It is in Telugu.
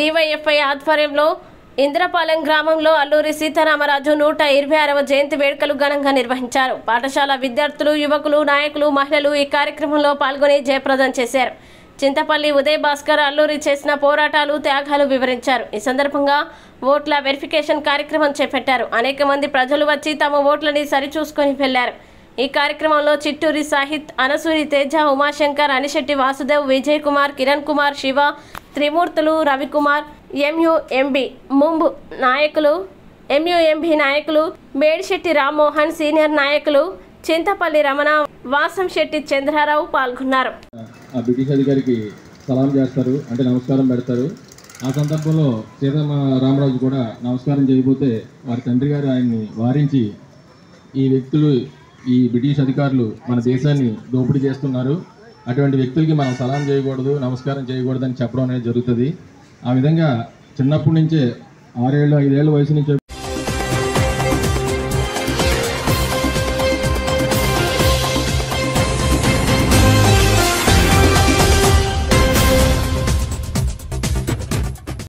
డివైఎఫ్ఐ ఆధ్వర్యంలో ఇంద్రపాలెం గ్రామంలో అల్లూరి సీతారామరాజు నూట ఇరవై ఆరవ జయంతి వేడుకలు ఘనంగా నిర్వహించారు పాఠశాల విద్యార్థులు యువకులు నాయకులు మహిళలు ఈ కార్యక్రమంలో పాల్గొని జయప్రదం చేశారు చింతపల్లి ఉదయ్ భాస్కర్ అల్లూరి చేసిన పోరాటాలు త్యాగాలు వివరించారు ఈ సందర్భంగా ఓట్ల వెరిఫికేషన్ కార్యక్రమం చేపట్టారు అనేక మంది ప్రజలు వచ్చి తమ ఓట్లని సరిచూసుకొని వెళ్లారు ఈ కార్యక్రమంలో చిట్టూరి సాహిత్ అనసూరి తేజ ఉమాశంకర్ అనిశెట్టి వాసుదేవ్ విజయ్ కుమార్ కిరణ్ కుమార్ శివ త్రిమూర్తులు రవికుమార్ ఎంయుఎంబి ముంబు నాయకులు ఎంయుఎంబి నాయకులు మేడిశెట్టి రామ్మోహన్ సీనియర్ నాయకులు చింతపల్లి రమణ వాసంశెట్టి చంద్రారావు పాల్గొన్నారు ఆ బ్రిటిష్ అధికారికి సలాం చేస్తారు అంటే నమస్కారం పెడతారు ఆ సందర్భంలో సీతారామ రామరాజు కూడా నమస్కారం చేయబోతే వారి తండ్రి గారు ఆయన్ని వారించి ఈ వ్యక్తులు ఈ బ్రిటిష్ అధికారులు మన దేశాన్ని దోపిడీ చేస్తున్నారు అటువంటి వ్యక్తులకి మనం సలాం చేయకూడదు నమస్కారం చేయకూడదు అని చెప్పడం అనేది జరుగుతుంది ఆ విధంగా చిన్నప్పటి నుంచే ఆరేళ్ళు ఐదేళ్ల వయసు నుంచి